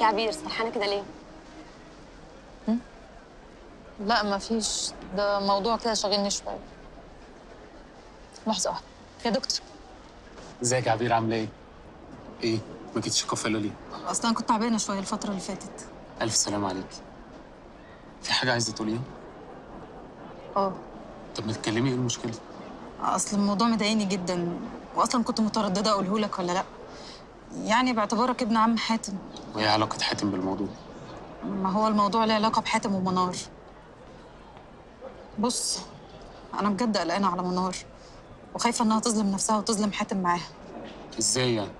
يا عبير سرحانه كده ليه لا ما فيش ده موضوع كده شاغلني شويه لحظه واحده يا دكتور ازيك يا عبير عامله ايه؟ ايه؟ ما جيتش القافله ليه؟ اصلا كنت تعبانه شويه الفتره اللي فاتت الف سلام عليك في حاجه عايزه تقوليها؟ اه طب ما تتكلمي ايه المشكله؟ اصل الموضوع مضايقني جدا واصلا كنت متردده اقوله لك ولا لا يعني باعتبارك ابن عم حاتم وايه علاقه حاتم بالموضوع؟ ما هو الموضوع له علاقه بحاتم ومنار بص انا بجد قلقانه على منار وخايفه انها تظلم نفسها وتظلم حاتم معاها ازاي يعني؟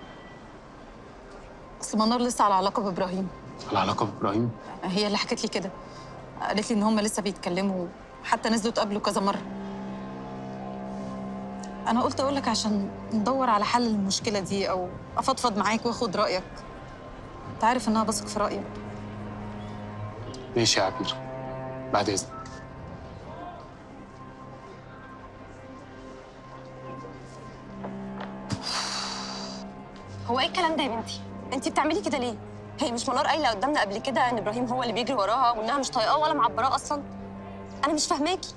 اصل منار لسه على علاقه بابراهيم العلاقه بابراهيم؟ هي اللي حكت لي كده قالت لي ان هم لسه بيتكلموا حتى نزلوا اتقابلوا كذا مره انا قلت اقول لك عشان ندور على حل للمشكله دي او افضفض معاك واخد رايك انت عارف ان انا بثق في رايك ماشي يا عبير بعد اذنك هو ايه الكلام ده يا بنتي انت بتعملي كده ليه هي مش منار قايله قدامنا قبل كده ان ابراهيم هو اللي بيجري وراها وانها مش طايقاه ولا معبراه اصلا انا مش فاهماكي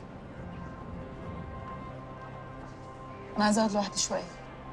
انا عايزه اقعد لوحدي شويه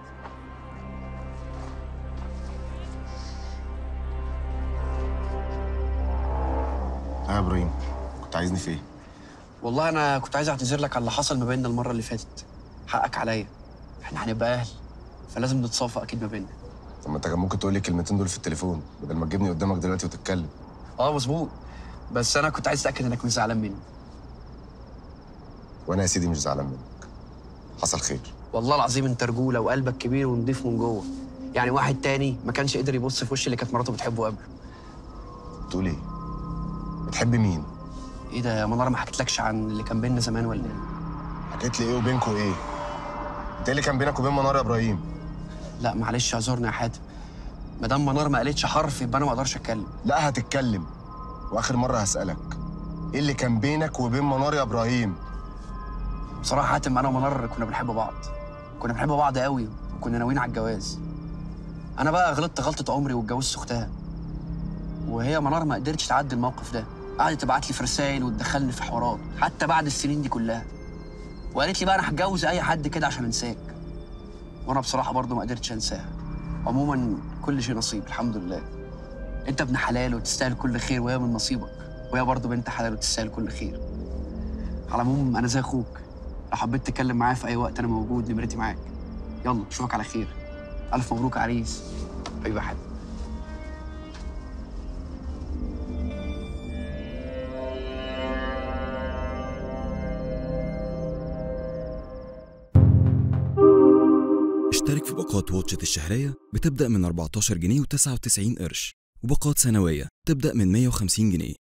اه يا ابراهيم كنت عايزني في ايه؟ والله انا كنت عايز اعتذر لك على اللي حصل ما بيننا المره اللي فاتت حقك عليا احنا هنبقى اهل فلازم نتصافى اكيد ما بيننا طب ما انت كان ممكن تقول لي الكلمتين دول في التليفون بدل ما تجيبني قدامك دلوقتي وتتكلم اه مظبوط بس انا كنت عايز اتاكد انك مش زعلان مني وانا يا سيدي مش زعلان منك حصل خير والله العظيم انت رجوله وقلبك كبير ونضيف من جوه يعني واحد تاني ما كانش قدر يبص في وش اللي كانت مراته بتحبه قبله بتقول ايه؟ بتحب مين؟ ايه ده يا منار ما حكيتلكش عن اللي كان بيننا زمان ولا ايه حكيت لي ايه وبينكوا ايه؟ انت ايه اللي كان بينك وبين منار يا ابراهيم؟ لا معلش اعذرني يا حاتم ما دام منار ما قالتش حرف يبقى انا ما اقدرش اتكلم لا هتتكلم واخر مره هسالك ايه اللي كان بينك وبين منار يا ابراهيم؟ بصراحه حاتم انا ومنار كنا بنحب بعض كنا بنحب بعض قوي وكنا ناويين على الجواز انا بقى غلطت غلطه عمري واتجوزت اختها وهي منار ما قدرتش تعدي الموقف ده قعدت تبعت لي في رسائل وتدخلني في حوارات حتى بعد السنين دي كلها وقالت لي بقى انا هتجوز اي حد كده عشان انساك وانا بصراحه برضو ما قدرتش انساها عموما كل شيء نصيب الحمد لله انت ابن حلال وتستاهل كل خير وهي من نصيبك وهي برضو بنت حلال وتستاهل كل خير على العموم انا زي اخوك لو حبيت تتكلم معايا في اي وقت انا موجود نمرتي معاك يلا اشوفك على خير الف مبروك يا عريس حبيبي يا حبيبي اشترك في باقات واتشت الشهرية بتبدأ من 14 جنيه و99 قرش وباقات سنوية تبدأ من 150 جنيه